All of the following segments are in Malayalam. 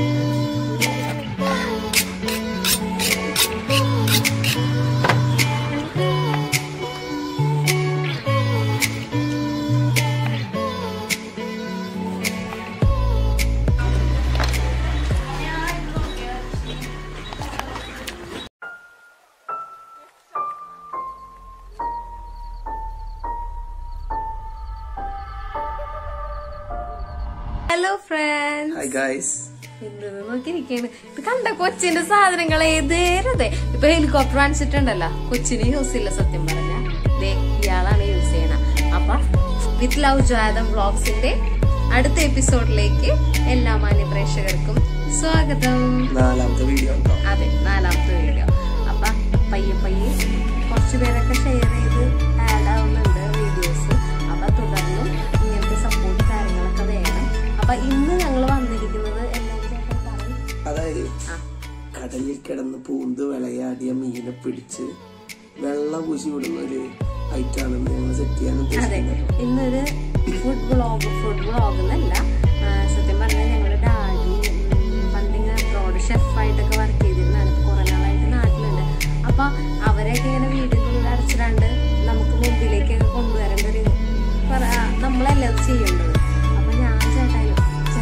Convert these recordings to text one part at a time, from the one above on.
ഹലോ ഫ്രണ്ട്സ് ഹായ് ഗായ്സ് എന്തെന്ന് നോക്കിയിരിക്കാണ് ഇത് കണ്ട കൊച്ചിന്റെ സാധനങ്ങൾ ഏതേരതെ ഇപ്പൊ ഹെലികോപ്റ്റർ വാങ്ങിച്ചിട്ടുണ്ടല്ലോ കൊച്ചിന് യൂസ് ഇല്ല സത്യം പറഞ്ഞ ദേ ഇയാളാണ് യൂസ് ചെയ്യണ അപ്പൊ വിത്ത് ലവ് ജാതം വ്ളോഗ്സിന്റെ അടുത്ത എപ്പിസോഡിലേക്ക് എല്ലാ മാന്യ പ്രേക്ഷകർക്കും സ്വാഗതം നാലാമത്തെ വീഡിയോ ഉണ്ടോ അതെ നാലാമത്തെ വീഡിയോ അപ്പൊ പയ്യെ പയ്യെ കുറച്ചു പേരൊക്കെ ഷെയർ ചെയ്ത് ആഡ് ആവുന്നുണ്ട് വീഡിയോസ് അപ്പൊ തുടർന്നും ഇങ്ങനത്തെ സപ്പോർട്ട് കാര്യങ്ങളൊക്കെ വേണം അപ്പൊ ഇന്ന് ഞങ്ങൾ വന്നിരിക്കുന്നത് എല്ലാവരും ചേട്ടൻ പറയും അതായത് ആ കടലിൽ കിടന്ന് പൂന്ത് വിളയാടിയ മീനെ പിടിച്ച് വെള്ളം പൂശി വിടുന്ന ഒരു ഐറ്റാണെന്ന് ഞങ്ങൾ സെറ്റ് ചെയ്യാൻ അതെ ഉദ്ദേശിക്കുന്നത് ഇന്നൊരു ഫുഡ് വ്ളോഗ് ഫുഡ് വ്ളോഗ് എന്നല്ല ആ, സത്യം പറഞ്ഞാൽ ഞങ്ങളുടെ ഡാഡി ഉം, പണ്ടിങ്ങനെ അബ്രോഡ് ഷെഫായിട്ടൊക്കെ വർക്ക് ചെയ്തിരുന്നതാണ് ഇപ്പൊ കുറെ നാളായിട്ട് നാട്ടിലുണ്ട് അപ്പൊ അവരെയൊക്കെ ഇങ്ങനെ വീടിന്റെ ഉള്ളിൽ അടച്ചിടാണ്ട് നമുക്ക് മുമ്പിലേക്കൊക്കെ കൊണ്ടുവരേണ്ട ഒരു പറ- ആ, നമ്മളല്ലേ അത് ചെയ്യേണ്ടത് അപ്പൊ ഞാൻ ചേട്ടായി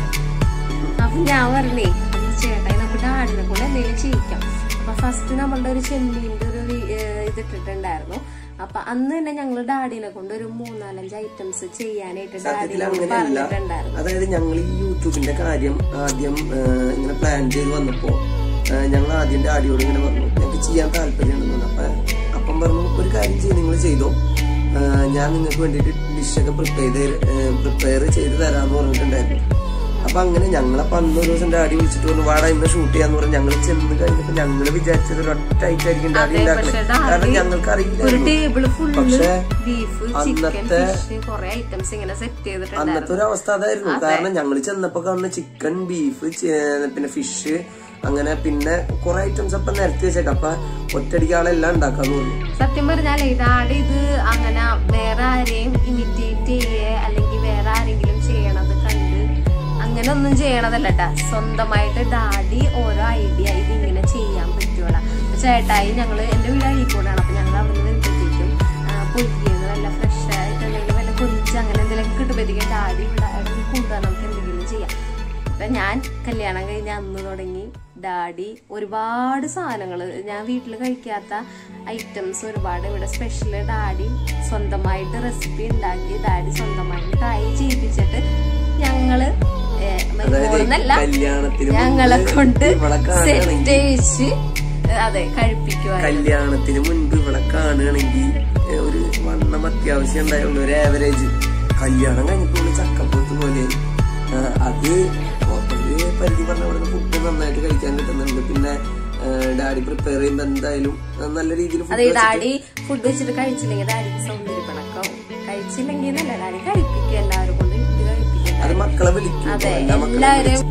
അപ്പൊ ഞാൻ പറഞ്ഞേ അപ്പൊ ചേട്ടായി നമ്മുടെ ഡാഡിനെ കൊണ്ട് എന്തെങ്കിലും ചെയ്യിക്കാം അപ്പൊ ഫസ്റ്റ് നമ്മളുടെ ഒരു ചെമ്മീന്റെ ഒരു വി- ഏഹ് ഇതിട്ടിട്ടുണ്ടായിരുന്നു അപ്പൊ അന്ന് തന്നെ ഞങ്ങള് ഡാഡിനെ കൊണ്ട് ഒരു മൂന്നാലഞ്ച് ഐറ്റംസ് ചെയ്യാനായിട്ട് സത്യത്തിൽ ഡാഡിനോട് അങ്ങനെയല്ല പറഞ്ഞിട്ടുണ്ടായിരുന്നു അതായത് ഞങ്ങൾ ഈ യൂട്യൂബിന്റെ കാര്യം ആദ്യം ആ, ഇങ്ങനെ പ്ലാൻ ചെയ്ത് വന്നപ്പോ ഞങ്ങൾ ആദ്യം ഡാഡിയോട് ഇങ്ങനെ പറഞ്ഞു ഞങ്ങൾക്ക് ചെയ്യാൻ താല്പര്യമുണ്ടെന്ന് അപ്പൊ അപ്പം പറഞ്ഞു ഒരു കാര്യം ചെയ്ത് നിങ്ങൾ ചെയ്തോ ആ, ഞാൻ നിങ്ങൾക്ക് വേണ്ടിയിട്ട് ഡിഷൊക്കെ പ്രിപ്പയർ ചെയ്ത് പ്രിപ്പയർ ചെയ്ത് തരാന്ന് പറഞ്ഞിട്ടുണ്ടായിരുന്നു അപ്പൊ അങ്ങനെ ഞങ്ങളപ്പോ അന്ന് ഒരു ദിവസം ഡാഡി വിളിച്ചിട്ട് പറഞ്ഞു വാടാ ഇന്ന് ഷൂട്ട് ചെയ്യാന്ന് പറഞ്ഞു ഞങ്ങൾ ചെന്ന് കഴിഞ്ഞപ്പോ ഞങ്ങള് വിചാരിച്ചത് ഒരു ഒറ്റ ആയിട്ടായിരിക്കും ഡാഡി പക്ഷെ ഉണ്ടാക്കുന്നത് കാരണം ഡാഡി ഞങ്ങൾക്ക് ഒരു അറിയില്ലായിരുന്നു ടേബിള് ഫുള്ള് പക്ഷേ ബീഫ് ചിക്കൻ അന്നത്തെ- ഫിഷ് കുറെ ഐറ്റംസ് ഇങ്ങനെ സെറ്റ് അന്നത്തെ ചെയ്തിട്ടുണ്ടായിരുന്നു ഒരു അവസ്ഥ അതായിരുന്നു കാരണം ഞങ്ങൾ ചെന്നപ്പോ കാണുന്ന ചിക്കൻ ബീഫ് പിന്നെ ഫിഷ് അങ്ങനെ പിന്നെ കുറെ ഐറ്റംസ് അപ്പൊ നിരത്തി വെച്ചേക്കാം അപ്പൊ ഒറ്റയടിക്ക് ആളെല്ലാം ഉണ്ടാക്കാന്ന് പറഞ്ഞു സത്യം പറഞ്ഞാലേ ഡാഡി ഇത് അങ്ങനെ വേറെ ആരെയും ഇമിറ്റേറ്റ് ചെയ്യേ അല്ലെങ്കിൽ വേറെ ആരെങ്കിലും ചെയ്യണത് കണ്ട് അങ്ങനെ ഒന്നും ചെയ്യണതല്ല ട്ടാ സ്വന്തമായിട്ട് ഡാഡി ഓരോ ഐഡിയ ഇത് ഇങ്ങനെ ചെയ്യാൻ പറ്റുമോടാ ചേട്ടായി ഞങ്ങള് എന്റെ വീട് അഴീക്കോടാണ് അപ്പൊ ഞങ്ങൾ അവിടെ നിന്ന് വരുമ്പോഴത്തേക്കും പൊരിയത് വല്ല ഫ്രഷ് ആയിട്ട് എന്തെങ്കിലും വല്ല കൊഞ്ച് അങ്ങനെ എന്തെങ്കിലും കിട്ടുമ്പോഴത്തേക്കും ഡാഡി ഇവിടെ ഇടയ്ക്ക് കൊണ്ടുവരാൻ നമുക്ക് എന്തെങ്കിലും ചെയ്യാം അപ്പൊ ഞാൻ കല്യാണം കഴിഞ്ഞ അന്ന് തുടങ്ങി ഡാഡി ഒരുപാട് സാധനങ്ങൾ ഞാൻ വീട്ടിൽ കഴിക്കാത്ത ഐറ്റംസ് ഒരുപാട് ഇവിടെ സ്പെഷ്യൽ ഡാഡി സ്വന്തമായിട്ട് റെസിപ്പി ഉണ്ടാക്കി ഡാഡി സ്വന്തമായിട്ട് ട്രൈ ചെയ്യിപ്പിച്ചിട്ട് ഞങ്ങള് ഏഹ്, മരുമോളെന്നല്ല, കല്യാണത്തിന് ഞങ്ങളെ മുമ്പ് കൊണ്ട് ഇവളെ സെറ്റ് കാണുകയാണെങ്കിൽ വെച്ച് അതെ കഴിപ്പിക്കുവാൻ കല്യാണത്തിന് മുൻപ് ഇവിടെ കാണുകയാണെങ്കിൽ ഏ, ഒരു വണ്ണം അത്യാവശ്യം ഉണ്ടായുള്ളൂ ഒരു ആവറേജ് കല്യാണം കഴിഞ്ഞപ്പോൾ ചക്കപ്പൂത്ത് പോലെ ആ, അത് ഒരു പരിധി പറഞ്ഞ അവിടെ ഫുഡ് നന്നായിട്ട് കഴിക്കാൻ കിട്ടുന്നുണ്ട് പിന്നെ ഡാഡി പ്രിപ്പയർ ചെയ്യുമ്പോൾ എന്തായാലും ആ, നല്ല രീതിയിൽ അതെ ഫുഡ് ഡാഡി ഫുഡ് വെച്ചിട്ട് കഴിച്ചില്ലെങ്കിൽ ഡാഡിക്ക് സൗന്ദര്യ പിണക്കാവും കഴിച്ചില്ലെങ്കിൽ എന്നല്ല ഡാഡി കഴിപ്പിക്കുക എല്ലാവരും കൊണ്ട് ഇട്ട് കഴിപ്പിക്കുക അത് മക്കളെ വിളിക്കും അതെ എല്ലാ മക്കളെയും എല്ലാവരെയും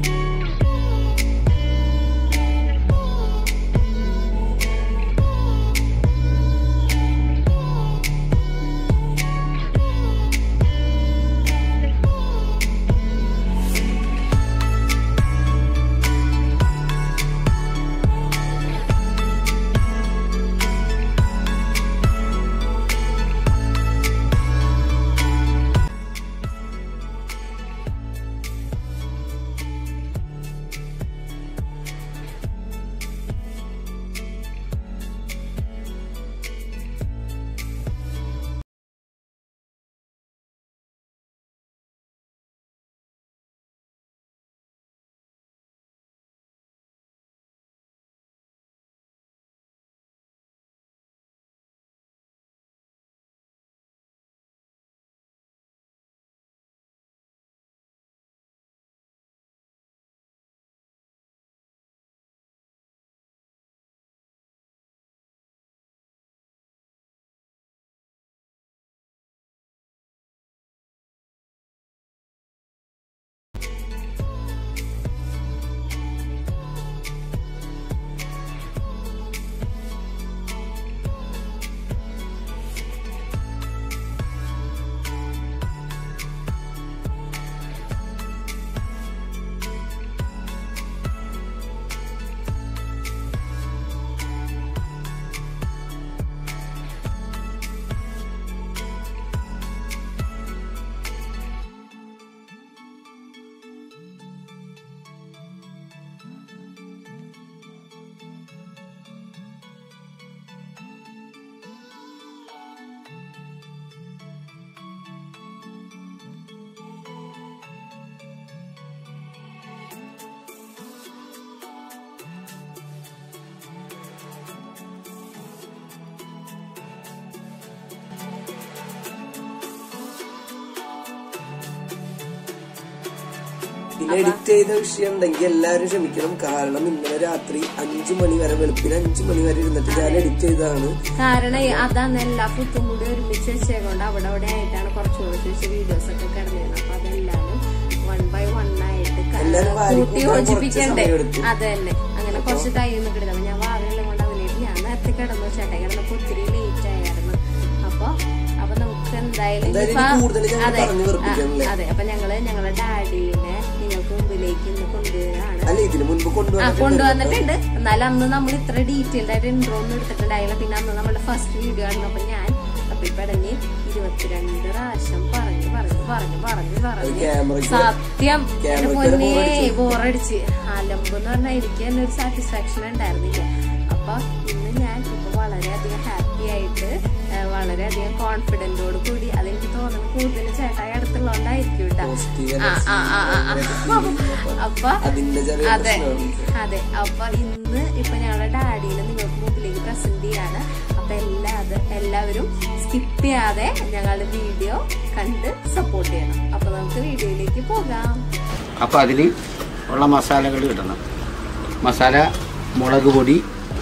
പിന്നെ എഡിറ്റ് ചെയ്ത വിഷയം ഉണ്ടെങ്കിൽ എല്ലാവരും ക്ഷമിക്കണം കാരണം ഇന്നലെ രാത്രി അഞ്ചു മണി വരെ വെളുപ്പിന് അഞ്ചു മണി വരെ ഇരുന്നിട്ട് ഞാൻ എഡിറ്റ് ചെയ്തതാണ് കാരണം ഈ അതാണ് എല്ലാ ഫുഡും കൂടി ഒരുമിച്ച് വെച്ചേക്കൊണ്ട് അവിടെ അവിടെ ആയിട്ടാണ് കുറച്ച് കുറച്ച് വെച്ച് വീഡിയോസ് ഒക്കെ കിടന്നിരുന്നത് അപ്പൊ അതെല്ലാരും വൺ ബൈ വൺ ആയിട്ട് ക- എല്ലാരും വാരി കൂട്ടി കൂട്ടാൻ കുറച്ച് യോജിപ്പിക്കണ്ടേ സമയം എടുത്തു. അത് തന്നെ അങ്ങനെ കുറച്ച് ടൈം കിട്ടുന്നത് അപ്പൊ ഞാൻ വാവെല്ലാം കൊണ്ട് അവനായിട്ട് ഞാൻ നേരത്തെ കിടന്നു ചേട്ടാ കിടന്നപ്പോ ഒത്തിരി ലേറ്റ് ആയിരുന്നു അപ്പൊ അപ്പൊ നമുക്ക് എന്തായാലും എന്തായാലും ഇനിയിപ്പോ- ഇനി കൂടുതൽ ഞങ്ങൾ അതെ പറഞ്ഞു വെറുപ്പിക്കാം അല്ലേ? ആ, അതെ അപ്പൊ ഞങ്ങള് ഞങ്ങളെ ഡാഡിനെ നിങ്ങൾക്ക് മുമ്പിലേക്ക് ഇന്ന് കൊണ്ടുവരാണ് അല്ല ഇതിനു മുൻപ് ആ കൊണ്ടുവന്നിട്ടുണ്ട് കൊണ്ടുവന്നിട്ടുണ്ട് എന്നാലും അന്ന് നമ്മൾ ഇത്ര ഡീറ്റെയിൽഡ് ആയിട്ട് ഇൻട്രോ ഒന്നും എടുത്തിട്ടുണ്ടായില്ല പിന്നെ അന്ന് നമ്മുടെ ഫസ്റ്റ് വീഡിയോ ആയിരുന്നപ്പോ ഞാൻ തപ്പിപ്പടഞ്ഞ് ഇരുപത്തിരണ്ട് പ്രാവശ്യം പറഞ്ഞു പറഞ്ഞു പറഞ്ഞു പറഞ്ഞു പറഞ്ഞു ക്യാമറയ്ക്ക് സത്യം എന്റെ ക്യാമറയ്ക്ക് പൊന്നെ ബോറടിച്ചു. ബോറടിച്ച് അലമ്പ് എന്ന് പറഞ്ഞാൽ എനിക്ക് തന്നെ ഒരു സാറ്റിസ്ഫാക്ഷൻ ഉണ്ടായിരുന്നില്ല അപ്പൊ ഇന്ന് ഞാൻ ഇപ്പൊ വളരെയധികം ഹാപ്പി ആയിട്ട് ആ, വളരെയധികം കോൺഫിഡന്റോട് കൂടി അതെനിക്ക് തോന്നുന്നു കൂടുതൽ ചേട്ടായി അടുത്തുള്ളതുകൊണ്ടായിരിക്കും കേട്ടോ Positive ആ ആ ആ ആ, ആ അപ്പൊ അതിന്റെ ചെറിയ അതെ പ്രശ്നമാണ് അതെ അപ്പൊ ഇന്ന് ഇപ്പൊ ഞങ്ങളുടെ ഡാഡിനെ നിങ്ങൾക്ക് മുമ്പിലേക്ക് പ്രസന്റ് ചെയ്യാണ് അപ്പൊ എല്ലാ അത് എല്ലാവരും സ്കിപ്പ് ചെയ്യാതെ ഞങ്ങളുടെ വീഡിയോ കണ്ട് സപ്പോർട്ട് ചെയ്യണം അപ്പൊ നമുക്ക് വീഡിയോയിലേക്ക് പോകാം അപ്പോൾ അതിൽ ഉള്ള മസാലകൾ ഇടണം മസാല മുളക് പൊടി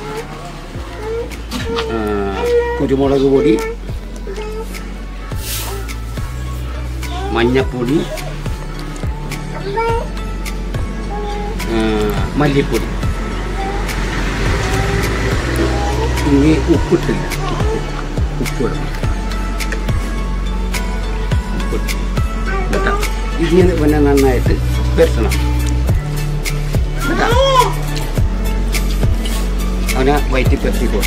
ആ, കുരുമുളക് പൊടി മഞ്ഞപ്പൊടി ആ, മല്ലിപ്പൊടി ഇനി ഉപ്പിട്ടില്ല ഉപ്പ് ഇടണം ഉപ്പിട്ട് കേട്ടോ ഇതിന് പിന്നെ നന്നായിട്ട് പെരട്ടണം കേട്ടോ അവനെ വയറ്റി പെരട്ടിക്കോ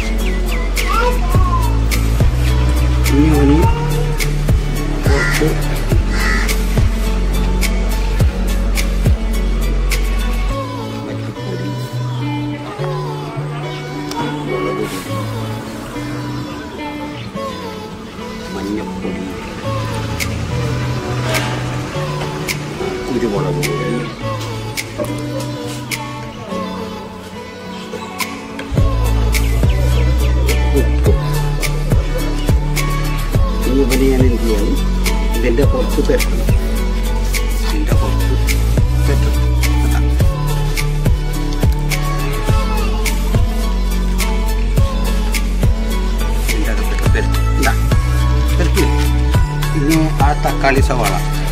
ഇനി അവന് കുറച്ച് മല്ലിപ്പൊടി മുളക് പൊടി മഞ്ഞപ്പൊടി കുരുമുളക് പൊടി ഉപ്പ് ഇനി ഇവന് ഞാൻ എന്ത് ചെയ്യണം ഇതിൻ്റെ പുറത്ത് പെരട്ടണം ഇതിൻ്റെ പുറത്ത് പെരട്ടണം കേട്ടോ ഇതിൻ്റെ അകത്തൊക്കെ പെരട്ടി ഇതാ പെരട്ടി ഇനി ആ തക്കാളി സവാള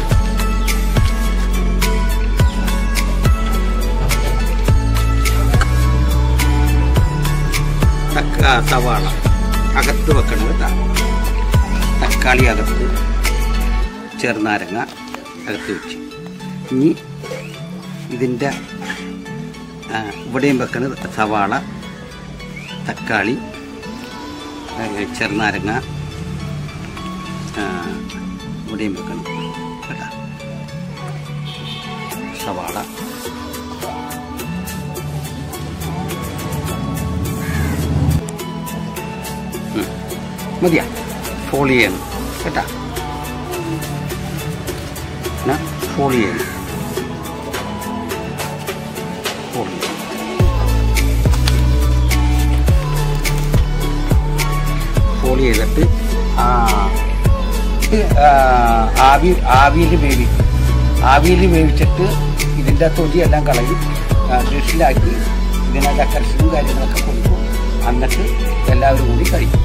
തക്ക സവാള അകത്ത് വെക്കണം കേട്ടോ തക്കാളി അകത്ത് ചെറുനാരങ്ങ അകത്ത് വെച്ച് ഇനി ഇതിൻ്റെ ആ, ഇവിടെയും വെക്കുന്നത് സവാള തക്കാളി ആ, ചെറുനാരങ്ങ ആ, ഇവിടെയും വെക്കണം കേട്ടോ സവാള ഉം. മതിയാ ഫോള് ചെയ്യണം കേട്ടാ എന്നാ ഫോള് ചെയ്യണം ഫോള് ചെയ്യണം ഫോള് ചെയ്തിട്ട് ആ ഇത് ആ, ആവി ആവിയിൽ വേവിക്കും ആവിയിൽ വേവിച്ചിട്ട് ഇതിൻ്റെ തൊലിയെല്ലാം കളയും ആ, ഡിഷിലാക്കി ഇതിനകത്ത് കൽസ്യവും കാര്യങ്ങളൊക്കെ കൊടുക്കും എന്നിട്ട് എല്ലാവരും കൂടി കഴിക്കും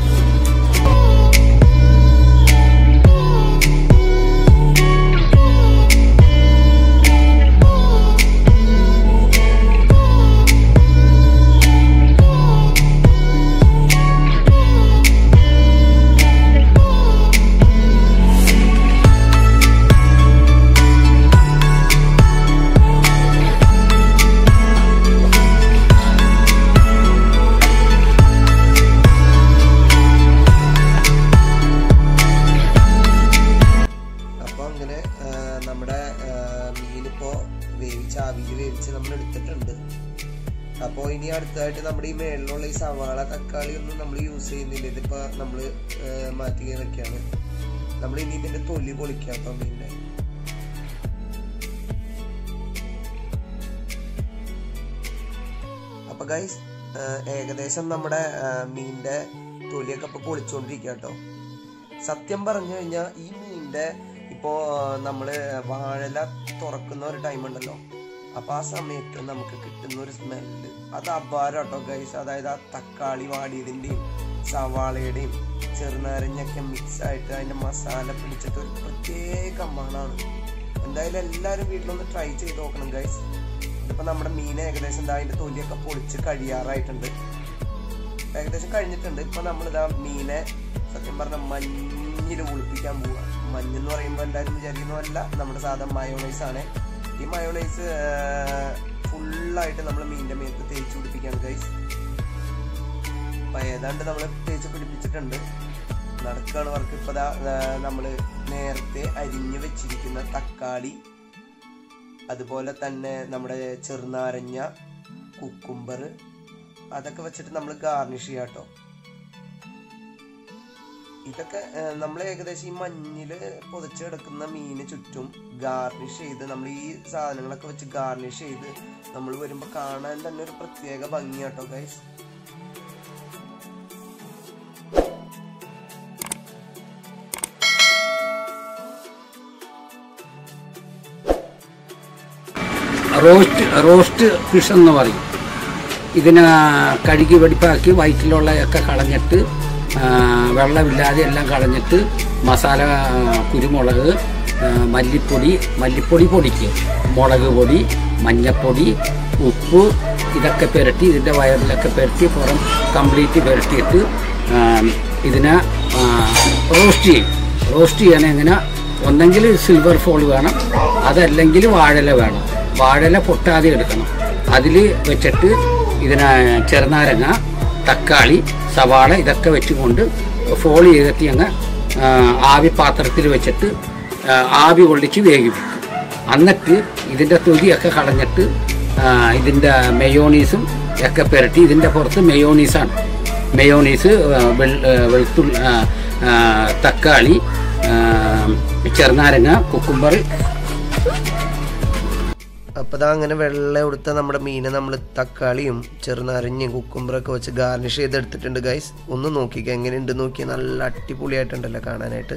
അപ്പൊ അങ്ങനെ ആ, നമ്മുടെ ആ, മീനിപ്പോ വേവിച്ച് ആവിയിൽ വേവിച്ച് നമ്മൾ എടുത്തിട്ടുണ്ട് അപ്പോ ഇനി അടുത്തതായിട്ട് നമ്മുടെ ഈ മേളിലുള്ള ഈ സവാള തക്കാളി ഒന്നും നമ്മൾ യൂസ് ചെയ്യുന്നില്ല ഇതിപ്പോ നമ്മള് ആ, മാറ്റി വെക്കാണ് നമ്മൾ ഇനി ഇതിന്റെ തൊലി പൊളിക്കാം കേട്ടോ മീനിന്റെ അപ്പൊ ഗൈസ് ഏകദേശം നമ്മുടെ ആ, മീനിന്റെ തൊലിയൊക്കെ ഇപ്പൊ പൊളിച്ചുകൊണ്ടിരിക്കുക കേട്ടോ സത്യം പറഞ്ഞു കഴിഞ്ഞാൽ ഈ മീനിന്റെ ഇപ്പോ നമ്മള് വാഴല തുറക്കുന്ന ഒരു ടൈം ഉണ്ടല്ലോ അപ്പൊ ആ സമയത്ത് നമുക്ക് കിട്ടുന്ന ഒരു സ്മെല്ല് അത് അപാരം കേട്ടോ ഗൈസ് അതായത് ആ തക്കാളി വാടിയതിന്റെയും സവാളയുടെയും ചെറുനാരങ്ങയൊക്കെ മിക്സ് ആയിട്ട് അതിന്റെ മസാല പിടിച്ചിട്ട് ഒരു പ്രത്യേക മണാണ് എന്തായാലും എല്ലാവരും വീട്ടിലൊന്ന് ട്രൈ ചെയ്ത് നോക്കണം ഗൈസ് ഇതിപ്പോ നമ്മുടെ മീൻ ഏകദേശം ദാ അതിന്റെ തൊലിയൊക്കെ പൊളിച്ച് കഴിയാറായിട്ടുണ്ട് ഏകദേശം കഴിഞ്ഞിട്ടുണ്ട് ഇപ്പൊ നമ്മളിതാ മീനെ സത്യം പറഞ്ഞ മഞ്ഞിൽ ഒളിപ്പിക്കാൻ പോവുക മഞ്ഞെന്ന് പറയുമ്പോൾ എല്ലാവരും വിചാരിക്കുന്നതല്ല നമ്മുടെ സാധാ മയോണൈസ് ആണ് ഈ മയോണൈസ് ഫുള്ളായിട്ട് നമ്മൾ മീനിന്റെ മേത്ത് തേച്ച് പിടിപ്പിക്കാണ് ഗൈസ് അപ്പൊ ഏതാണ്ട് നമ്മൾ തേച്ച് പിടിപ്പിച്ചിട്ടുണ്ട് നടക്കാണ് വർക്ക് ഇപ്പൊ ദാ, ആ, നമ്മള് നേരത്തെ അരിഞ്ഞു വെച്ചിരിക്കുന്ന തക്കാളി അതുപോലെ തന്നെ നമ്മുടെ ചെറുനാരഞ്ഞ കുക്കുംബർ അതൊക്കെ വെച്ചിട്ട് നമ്മൾ ഗാർണിഷ് ചെയ്യാം കേട്ടോ ഇതൊക്കെ നമ്മൾ ഏകദേശം ഈ മഞ്ഞില് പൊതിച്ച് കിടക്കുന്ന മീന് ചുറ്റും ഗാർണിഷ് ചെയ്ത് നമ്മൾ ഈ സാധനങ്ങളൊക്കെ വെച്ച് ഗാർണിഷ് ചെയ്ത് നമ്മൾ വരുമ്പോ കാണാൻ തന്നെ ഒരു പ്രത്യേക ഭംഗിയാട്ടോ ഗൈസ് റോസ്റ്റ് റോസ്റ്റ് ഫിഷ് എന്ന് പറയും ഇതിനെ കഴുകി വെടിപ്പാക്കി വയറ്റിലുള്ളതൊക്കെ കളഞ്ഞിട്ട് ആ, വെള്ളമില്ലാതെ എല്ലാം കളഞ്ഞിട്ട് മസാല ആ, കുരുമുളക് ആ, മല്ലിപ്പൊടി മല്ലിപ്പൊടി പൊടിക്ക് മുളക് പൊടി മഞ്ഞപ്പൊടി ഉപ്പ് ഇതൊക്കെ പുരട്ടി ഇതിൻ്റെ വയറിലൊക്കെ പുരട്ടി പുറം കംപ്ലീറ്റ് പുരട്ടിയിട്ട് ആ, ഇതിനെ ആ, റോസ്റ്റ് ചെയ്യും റോസ്റ്റ് ചെയ്യാൻ എങ്ങനെ ഒന്നെങ്കിൽ സിൽവർ ഫോൾ വേണം അതല്ലെങ്കിൽ വാഴല വേണം വാഴല പൊട്ടാതെ എടുക്കണം അതിൽ വെച്ചിട്ട് ഇതിന് ചെറുനാരങ്ങ തക്കാളി സവാള ഇതൊക്കെ വെച്ചുകൊണ്ട് ഫോൾ ചെയ്തിട്ട് അങ്ങ് ആ, ആവി പാത്രത്തിൽ വെച്ചിട്ട് ആ, ആവി കൊള്ളിച്ച് വേവിക്കും എന്നിട്ട് ഇതിൻ്റെ തൊലിയൊക്കെ കളഞ്ഞിട്ട് ആ, ഇതിൻ്റെ മെയോണീസും ഒക്കെ പുരട്ടി ഇതിൻ്റെ പുറത്ത് മെയോണീസാണ് മെയോണീസ് ആ, വെൾ- ആ, വെളുത്തുള്ളി ആ, ആ, തക്കാളി ആ, ചെറുനാരങ്ങ കുക്കുംബർ അപ്പൊ ദാ അങ്ങനെ വെള്ള എടുത്ത നമ്മുടെ മീനെ നമ്മൾ തക്കാളിയും ചെറുനാരഞ്ഞയും കുക്കുംബറൊക്കെ വെച്ച് ഗാർണിഷ് ചെയ്തെടുത്തിട്ടുണ്ട് ഗൈസ് ഒന്ന് നോക്കിക്കുക എങ്ങനെയുണ്ട് നോക്കി നല്ല അടിപൊളിയായിട്ടുണ്ടല്ലോ കാണാനായിട്ട്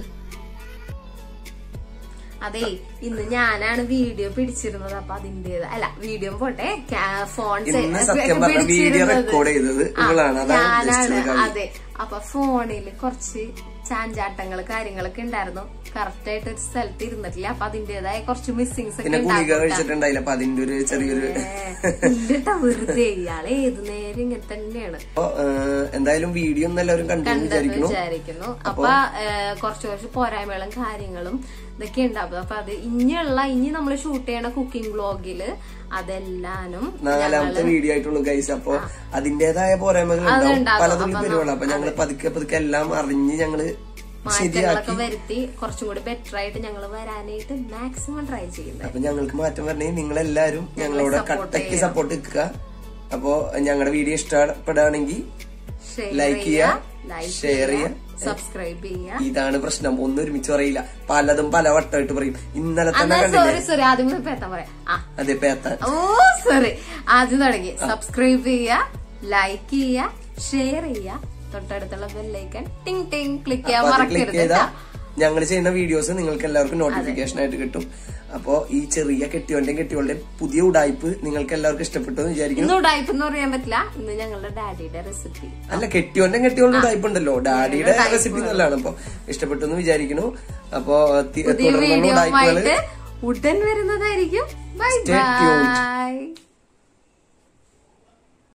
അതെ ഇന്ന് ഞാനാണ് വീഡിയോ പിടിച്ചിരുന്നത് അപ്പൊ അതിന്റേത് അല്ല വീഡിയോ പോട്ടെ ക്യാ- ഫോൺ സെ- ഇന്ന് സത്യം പറഞ്ഞ വീഡിയോ പിടിച്ചിരുന്നത്. റെക്കോർഡ് ചെയ്തത് ആ, നിങ്ങളാണ് അതാണ് ഞാനാണ് ഉദ്ദേശിച്ചത് കാര്യം. അതെ അപ്പൊ ഫോണിൽ കുറച്ച് ചാഞ്ചാട്ടങ്ങള് കാര്യങ്ങളൊക്കെ ഉണ്ടായിരുന്നു കറക്റ്റ് ആയിട്ട് ഒരു സ്ഥലത്ത് ഇരുന്നിട്ടില്ല അപ്പൊ അതിന്റേതായ കുറച്ച് മിസ്സിങ്സ് ഒക്കെ പിന്നെ ഗുളിക ഉണ്ടാകും കഴിച്ചിട്ടുണ്ടായില്ല അപ്പൊ അതിന്റെ ഒരു ചെറിയൊരു ഇല്ലട്ടോ വെറുതെ ഇയാള് ഏത് നേരം ഇങ്ങനെ തന്നെയാണ് അപ്പൊ ഏഹ്, എന്തായാലും വീഡിയോ ഒന്ന് എല്ലാവരും കണ്ടു എന്ന് കണ്ടെന്ന് വിചാരിക്കുന്നു വിചാരിക്കുന്നു അപ്പൊ ഏഹ്, കുറച്ച് കുറച്ച് പോരായ്മകളും കാര്യങ്ങളും ഇതൊക്കെ ഉണ്ടാവും അപ്പൊ അത് ഇനിയുള്ള ഇനി നമ്മൾ ഷൂട്ട് ചെയ്യണ കുക്കിംഗ് വ്ളോഗില് അതെല്ലാനും നാലാമത്തെ വീഡിയോ ആയിട്ടുള്ളൂ ഗൈസ് അപ്പൊ അതിന്റേതായ പോരായ്മകൾ ഉണ്ടാവും അതുണ്ടാകും. പലതും അപ്പൊ പെരുവള്ള അപ്പൊ ഞങ്ങള് പതുക്കെ പതുക്കെ എല്ലാം അറിഞ്ഞ് ഞങ്ങള് മാറ്റങ്ങളൊക്കെ ശരിയാക്കി വരുത്തി കുറച്ചും കൂടി ബെറ്റർ ആയിട്ട് ഞങ്ങൾ വരാനായിട്ട് മാക്സിമം ട്രൈ ചെയ്യുന്നത് അപ്പൊ ഞങ്ങൾക്ക് മാറ്റം വരണമെങ്കിൽ നിങ്ങളെല്ലാരും ഞങ്ങളോട് support കട്ടയ്ക്ക് സപ്പോർട്ട് നിൽക്കുക അപ്പോ ഞങ്ങളുടെ വീഡിയോ ഇഷ്ടപ്പെടുകയാണെങ്കിൽ ലൈക്ക് ചെയ്യുക ഷെയർ ചെയ്യുക സബ്സ്ക്രൈബ് ചെയ്യുക ഇതാണ് പ്രശ്നം ഒന്നും ഒരുമിച്ച് പറയില്ല പലതും പല വട്ടമായിട്ട് പറയും ഇന്നലെ തന്നെ എന്നാ കണ്ടില്ലേ സോറി സോറി ആദ്യം മുതൽ പേത്താൻ പറയാം ആ അതെ പേത്ത ഓ സോറി ആദ്യം തുടങ്ങി സബ്സ്ക്രൈബ് ചെയ്യുക ലൈക്ക് ചെയ്യുക ഷെയർ ചെയ്യുക തൊട്ടടുത്തുള്ള ബെല്ലൈക്കൺ ടിങ് ടിങ് ക്ലിക്ക് ചെയ്യാൻ ക്ലിക്ക് മറക്കരുത് ചെയ്താൽ കേട്ടോ. ഞങ്ങൾ ചെയ്യുന്ന വീഡിയോസ് നിങ്ങൾക്ക് എല്ലാവർക്കും നോട്ടിഫിക്കേഷൻ ആയിട്ട് കിട്ടും അപ്പോ ഈ ചെറിയ കെട്ടിയോന്റെയും കെട്ടിയോളുടെയും പുതിയ ഉടായ്പ് നിങ്ങൾക്ക് എല്ലാവർക്കും ഇഷ്ടപ്പെട്ടു എന്ന് വിചാരിക്കുന്നു ഇന്ന് ഉടായ്പ എന്ന് പറയാൻ പറ്റില്ല ഇന്ന് ഞങ്ങളുടെ ഡാഡിയുടെ റെസിപ്പി അല്ല കെട്ടിയോന്റെ കെട്ടിയോളുടെ ഉടായ്പ ഉണ്ടല്ലോ ഡാഡിയുടെ റെസിപ്പി നല്ലതാണ് അപ്പൊ ഇഷ്ടപ്പെട്ടു എന്ന് വിചാരിക്കുന്നു അപ്പോ തി- പുതിയ തുടർന്നുള്ള ഉടായ്പകള് വീഡിയോ ഉടൻ വരുന്നതായിരിക്കും ബൈ Stay tuned. ബൈ